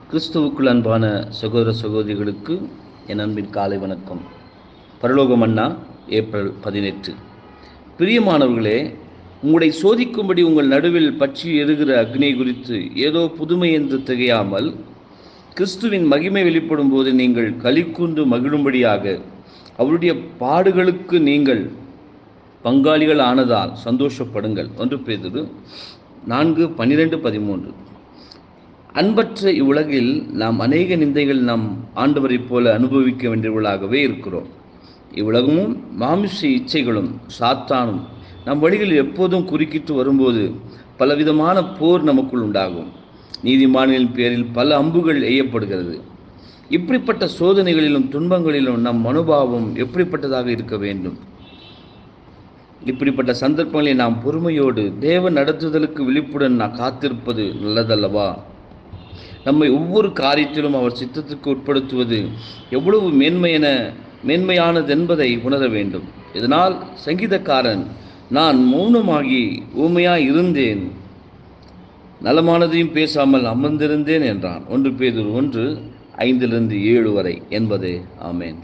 கிறிஸ்துவுக்குள் அன்பான சகோதர சகோதரிகளுக்கு என் அன்பின் காலை வணக்கம் பரலோகம் அண்ணா ஏப்ரல் பதினெட்டு பிரியமானவர்களே உங்களை சோதிக்கும்படி உங்கள் நடுவில் பற்றி எருகிற அக்னி குறித்து ஏதோ புதுமை என்று திகையாமல் கிறிஸ்துவின் மகிமை வெளிப்படும் போது நீங்கள் களிக்கூந்து மகிழும்படியாக அவருடைய பாடுகளுக்கு நீங்கள் பங்காளிகள் ஆனதால் சந்தோஷப்படுங்கள் ஒன்று பேதுரு நான்கு பன்னிரெண்டு பதிமூன்று அன்பற்ற இவ்வுலகில் நாம் அநேக நிந்தைகள் நாம் ஆண்டவரைப் போல அனுபவிக்க வேண்டியவர்களாகவே இருக்கிறோம் இவ்வுலகமும் மாமிச இச்சைகளும் சாத்தானும் நம் வழிகளில் எப்போதும் குறுக்கிட்டு வரும்போது பலவிதமான போர் நமக்குள் உண்டாகும் நீதிமானின் பேரில் பல அம்புகள் எய்யப்படுகிறது இப்படிப்பட்ட சோதனைகளிலும் துன்பங்களிலும் நம் மனோபாவம் எப்படிப்பட்டதாக இருக்க வேண்டும் இப்படிப்பட்ட சந்தர்ப்பங்களை நாம் பொறுமையோடு தேவ நடத்துதலுக்கு விழிப்புடன் நான் காத்திருப்பது நல்லதல்லவா நம்மை ஒவ்வொரு காரியத்திலும் அவர் சித்தத்துக்கு உட்படுத்துவது எவ்வளவு மேன்மையென மேன்மையானது என்பதை உணர வேண்டும் இதனால் சங்கீதக்காரன் நான் மௌனமாகி ஊமையாய் இருந்தேன் நலமானதையும் பேசாமல் அமர்ந்திருந்தேன் என்றான் ஒன்று பேதூர் ஒன்று ஐந்திலிருந்து ஏழு வரை என்பதே ஆமேன்